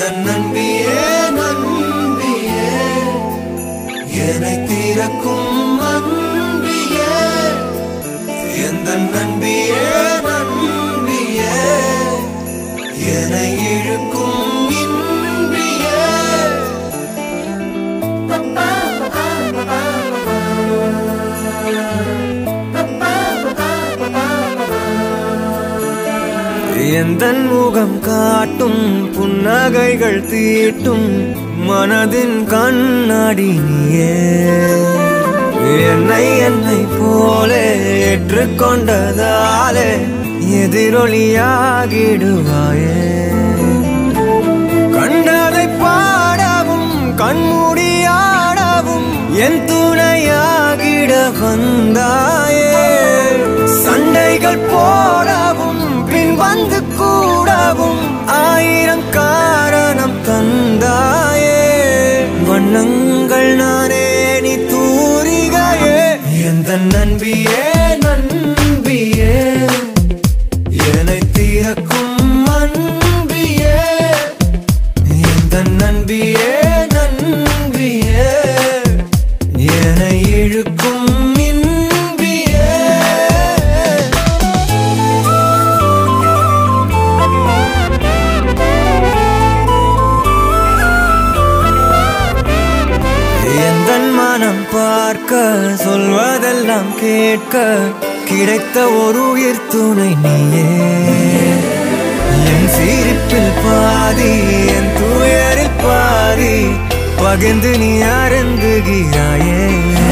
நண்பியே நண்பியே என்னை தீரக்கும் அன்பியே எந்த நண்பியே நண்பியே என்னை இழுக்கும் இன்பியே எந்தன் முகம் காட்டும் புன்னகைகள் தீட்டும் மனதின் கண்ணாடி நீயே என்னை என்னை போலே ஏற்றுக்கொண்டதாலே எதிரொலியாகிடுவாயே கண்டதை பாடவும் கண்மூடியாடவும் என் துணையாகிட வந்தாயே சண்டைகள் போடவும் பின் வந்து கூடவும் ஆயிரம் காரணம் தந்தாயே வண்ணங்கள் நானே நீ தூரிகையே எந்த நண்பியே நண்பியே என்னை தீரக்கும் அன்பியே எந்த நண்பியே நண்பியே என்னை இழுக்கும் இன்பியே எந்தன் மனம் பார்க்க சொல்வதெல்லாம் கேட்க கிடைத்த ஒரு உயிர் துணை நீயே என் சிரிப்பில் பாதி என் துயரில் பாதி பகிர்ந்து நீ அருந்துகிறாயே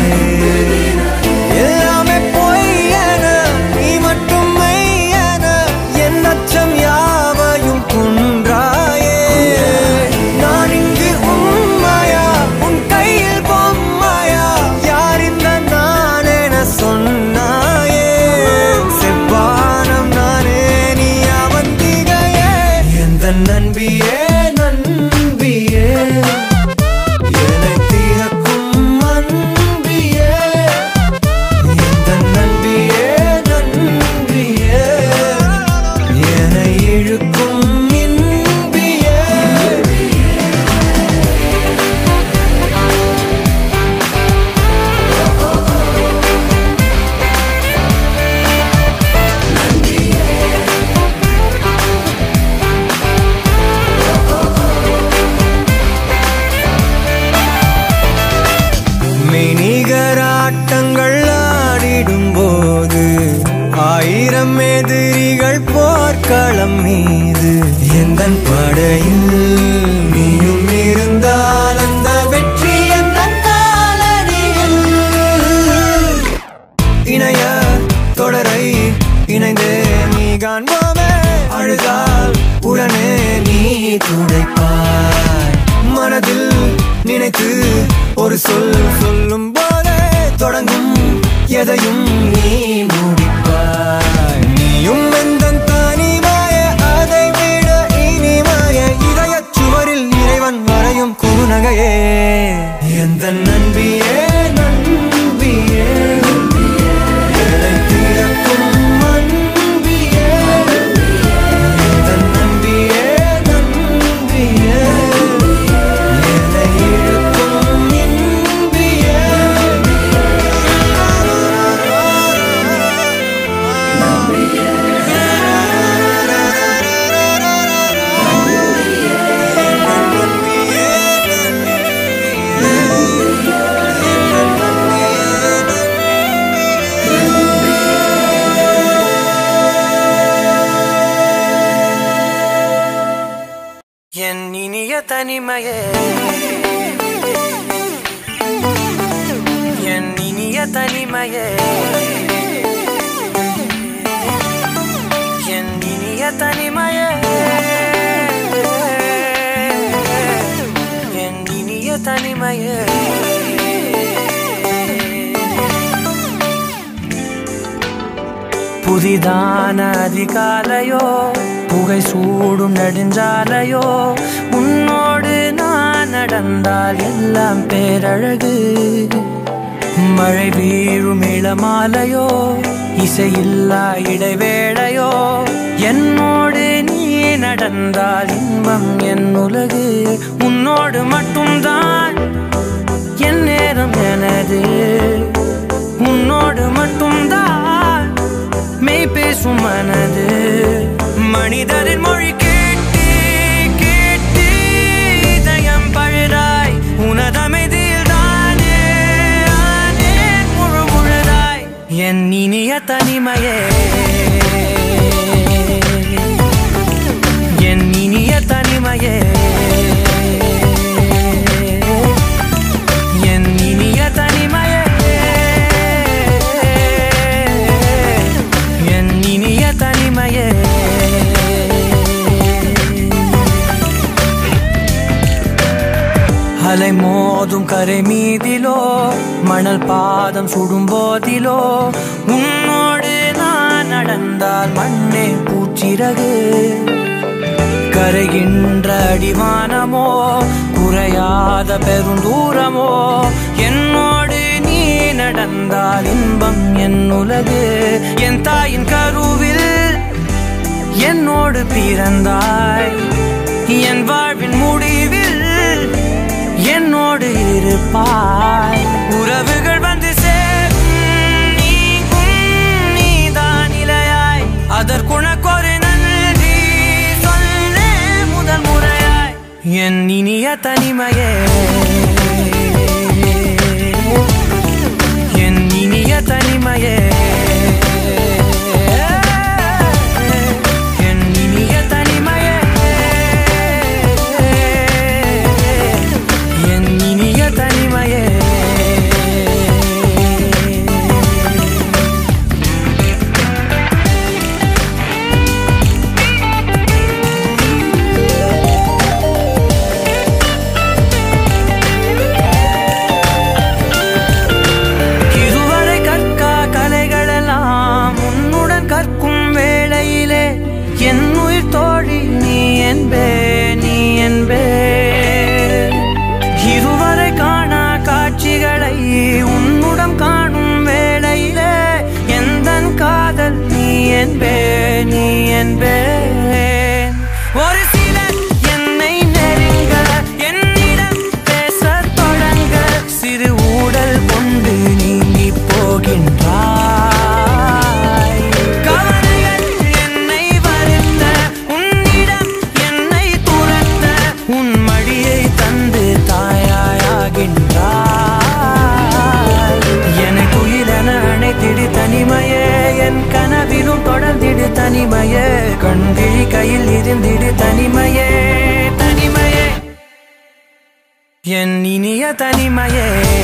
எல்லாமே பொய்யென நீ மட்டும் மெய்யென என் அச்சம் யாவையும் கொன்றாயே நான் இங்கு உண்மையா உன் கையில் பொம்மையா யார் இந்த நான் என சொன்னாயே செவ்வானம் நானே நீ அவந்திகையே எந்த நண்பியே நண்பியே என்னை தீரக்கும் அன்பியே எந்த நண்பியே நண்பியே என்னை இழுக்கும் இன்பியே மெய்நிகராட்டங்கள் ஆடிடும் போது ஆயிரம் எதிரிகள் போர்க்களம் மீது எந்த படையில் நீயும் இருந்தால் அந்த வெற்றி எந்த காலடியில் இணைய தொடரை இணைந்தே நீ காண்போமே அழுதால் உடனே நீ துடைப்பாய் மனதில் நினைத்து ஒரு சொல் சொல்லும் போதே தொடங்கும் எதையும் நீ முடிப்பாய் நீயும் எந்த தனிமாய அதை விட இனிமாய இதயச் சுவரில் இறைவன் வரையும் குறுநகையே எந்த நண்பியே நண்பியே என்னை தீரக்கும் அன்பியே எந்த நண்பியே நண்பியே என்னை இழுக்கும் இன்பியே என் இனிய தனிமையே என் இனிய தனிமையே என் இனிய தனிமையே என் இனிய தனிமையே புதிதான அதிகாலையோ புகை சூடும் நெடுஞ்சாலையோ உன்னோடு நான் நடந்தால் எல்லாம் பேரழகு மழை வீழும் இளமாலையோ இசையில்லா இடைவேளையோ என்னோடு நீ நடந்தால் இன்பம் என் உலகு உன்னோடு மட்டும்தான் என் நேரம் எனது உன்னோடு மட்டும்தான் மெய் பேசும் மனது மனிதரின் மொழி கேட்டு கேட்டு இதயம் பழுதாய் உனதமைதியில் தானே ஆனே முழு முழுதாய் என் இனிய தனிமையே என் இனிய தனிமையே என் இனிய தனிமையே என் இனிய தனிமையே அலை மோதும் கரை மீதிலோ மணல் பாதம் சுடும் போதிலோ உன்னோடு நான் நடந்தால் மண்ணே பூச்சிறகு கரைகின்ற அடிவானமோ குறையாத பெருந்தூரமோ என்னோடு நீ நடந்தால் இன்பம் என் உலகு என் தாயின் கருவில் என்னோடு பிறந்தாய் என் வாழ்வின் முடிவில் என்னோடு இருப்பாய் உறவுகள் வந்து சேரும் நீங்கும் நீதான் இலையாய் அதற்குணக்கொரு நன்றி சொல்லே முதல் முறையாய் என் இனிய தனிமையே என் இனிய தனிமையே என் இனிய தனிமையே என் இனிய தனிமையே இதுவரை கற்கா கலைகளெல்லாம் உன்னுடன் கற்கும் வேளையிலே என் உயிர் தோழி நீ என்பே நீ என்பே இதுவரை காணா காட்சிகளை உன்னுடன் காணும் வேளையிலே எந்தன் காதல் நீ என்பே நீ என்பே ஒரு சிலர் என்னை நெருங்க என்னிடம் பேசத் தொடங்க சிறு ஊடல் கொண்டு நீங்கி போகின்றாய் கவலைகள் என்னை வருத்த உன்னிடம் என்னை துரத்த உன் மடியை தந்து தாயாயாகின்றாய் என்னை துயிலென அணைத்திடு தனிமையே என் கனவிலும் தொடர்ந்திடு தனிமையே கண்கிழி கையில் இருந்திடு தனிமையே தனிமையே என் இனிய தனிமையே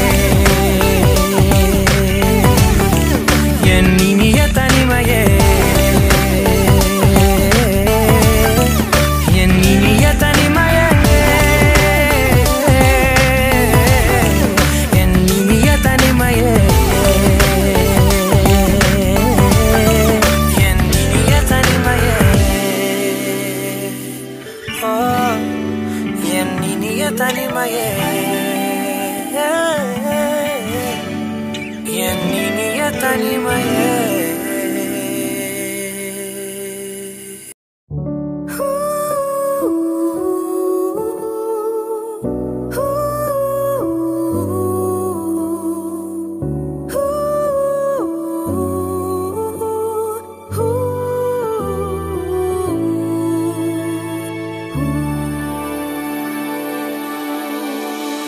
என் இனிய தனிமையே என் இனிய தனிமையே என் இனிய தனிமையே என் இனிய தனிமையே ஓ என் இனிய தனிமையே என் இனிய தனிமையே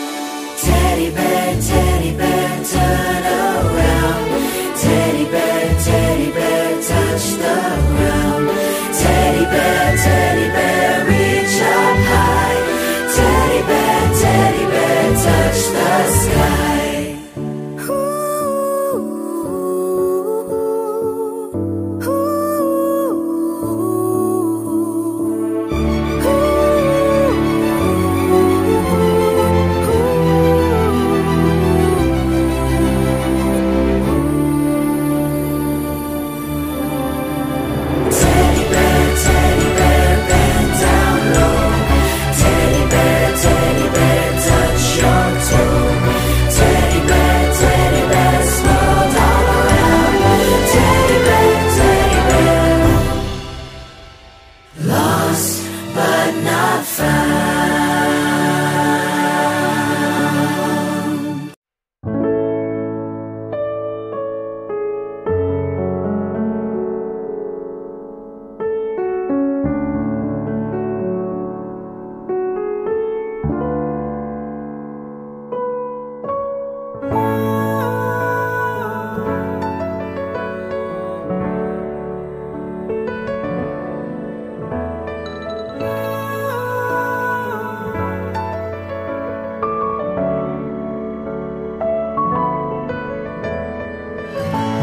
Teddy bear, teddy bear, turn around. Teddy bear,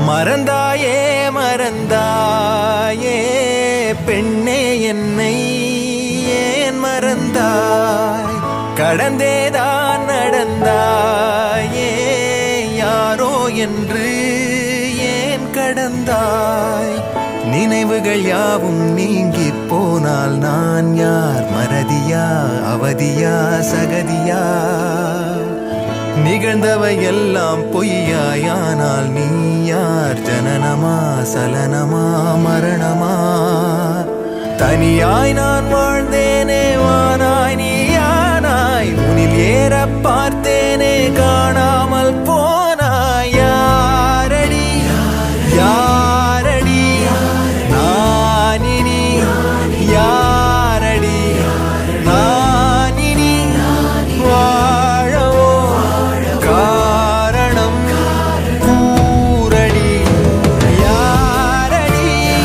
மறந்தாயே மறந்தாயே பெண்ணே என்னை ஏன் மறந்தாய் கடந்தேதான் நடந்தாயே யாரோ என்று ஏன் கடந்தாய் நினைவுகள் யாவும் நீங்கி போனால் நான் யார் மறதியா அவதியா சகதியா நிகழ்ந்தவை எல்லாம் பொய்யாயானால் நீ யார் ஜனனமா சலனமா மரணமா தனியாய் நான் வாழ்ந்தேனே வானாய் நீயானாய் உனில் ஏற பார்த்தேனே காணாமல் போனாய் யாரடி யாரடி நானினி யாரடி நானினி வாழவோ காரணம் கூரடி யாரடி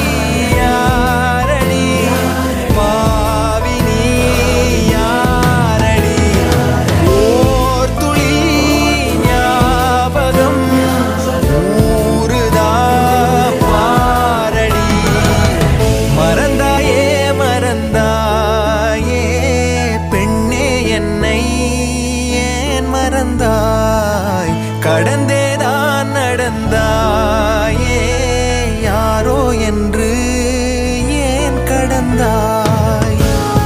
யாரடி பாவினி யாரடி ஓர் துளி ஞாபகம் ஊறுதா பாரடி மறந்தாயே மறந்தாயே பெண்ணே என்னை ஏன் மறந்தாய் கடந்தேதான் நடந்தாயே யாரோ என்று ஏன் கடந்தாய்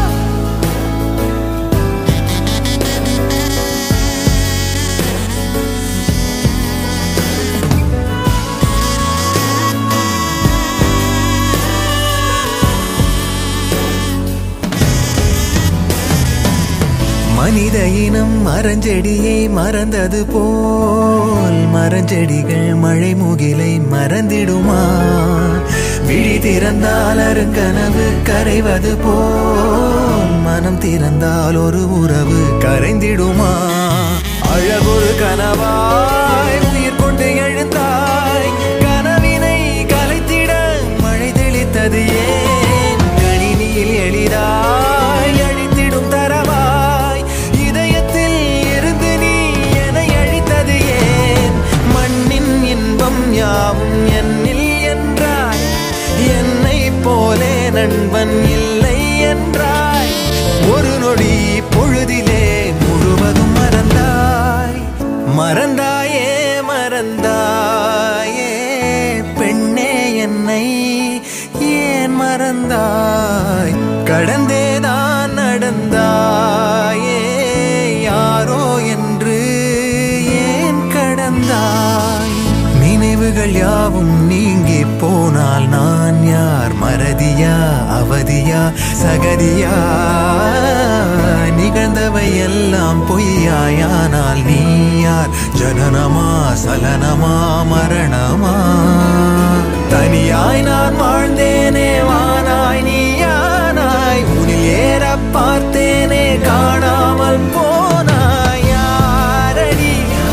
மனித இனம் மரஞ்செடியை மறந்தது போல் மரஞ்செடிகள் மழை முகிலை மறந்திடுமா விழி திறந்தால் அருங்கனவு கரைவது போல் மனம் திறந்தால் ஒரு உறவு கரைந்திடுமா அழகொரு கனவாய் உயிர் கொண்டு எழுந்தாய் கனவினை கலைத்திட மழை தெளித்தது ஏன் கணினியில் எளிதாய் அழித்திடும் தரவாய் இதயத்தில் இருந்து நீ என்னை அழித்தது ஏன் மண்ணின் இன்பம் யாவும் என்னில் என்றாய் என்னை போலே நண்பன் இல்லை என்றாய் ஒரு நொடி பொழுதிலே முழுவதும் மறந்தாய் மறந்தாயே மறந்தாயே பெண்ணே என்னை ஏன் மறந்தாய் கடந்தேதான் நடந்தாயே யாரோ என்று ஏன் கடந்தாய் நினைவுகள் யாவும் நீங்கி போனால் நான் யார் மறதியா அவதியா சகதியா நிகழ்ந்தவை எல்லாம் பொய்யாயானால் நீ யார் ஜனனமா சலனமா மரணமா தனியாய் நான் வாழ்ந்தேனே வானாய் நீயானாய் உனில் ஏற பார்த்தேனே காணாமல் போனாய் யாரடி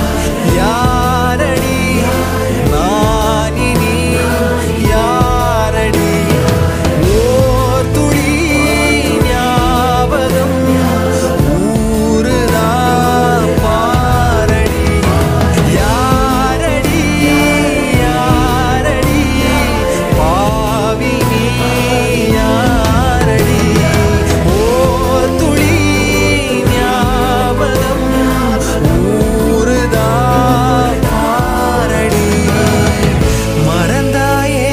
யாரடி நானினி யாரடி ஓர் துளி ஞாபகம் ஊறுதா பாரடி யாரடி யாரடி பாவினி யாரடி ஓர் துளி ஞாபகம் ஊறுதா பாரடி மறந்தாயே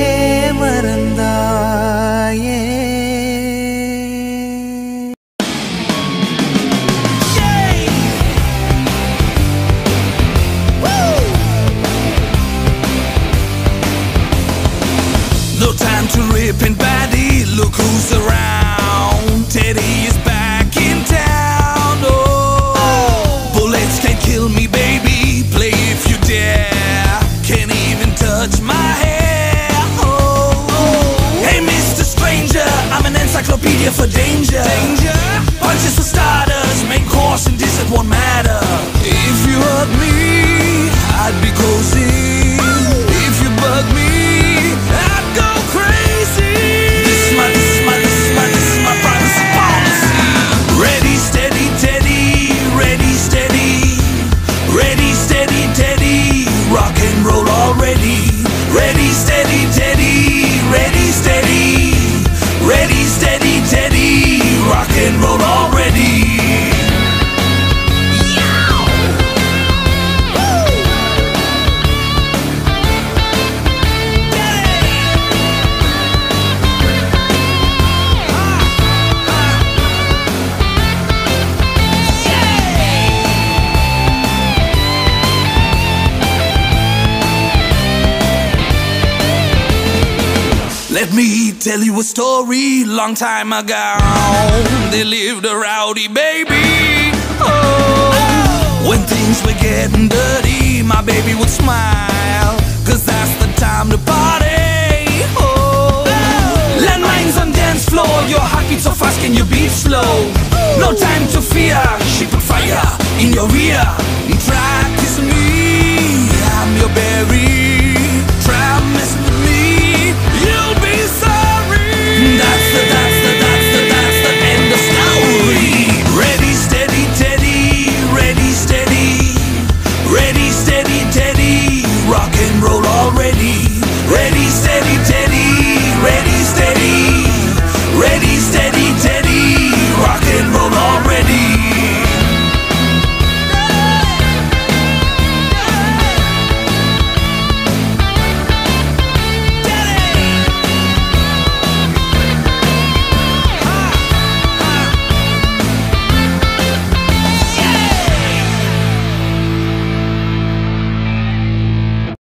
மறந்தாயே No time to rip and baddie, look who's around. Teddy is back in town. Oh, bullets can't kill me, baby. Play if you dare. Can't even touch my hair. Oh, oh. hey, Mr. Stranger, I'm an encyclopedia for danger. Danger? Punches for starters, main course and this it won't matter. If you hurt me, I'd be cozy. If you bug me, I'd go crazy. This is my, this is my, this is my, this is my privacy policy. Ready, steady, Teddy. Ready, steady. Ready, steady, Teddy. Rock and roll already. Let me tell you a story. Long time ago, they lived a rowdy baby. Oh, when things were getting dirty, my baby would smile. Cause that's the time to party. Oh, landmines on dance floor. Your heart beats so fast, can you beat slow? No time to fear. She put fire in your ear. Try kissing me. I'm your berry. Try messing with me. You'll be sorry. That's the, that's the, that's the, that's the end of story. Ready, steady, Teddy. Ready, steady. Ready, steady, Teddy. Rock and roll already. Ready, steady, Teddy. Ready, steady. Ready, steady.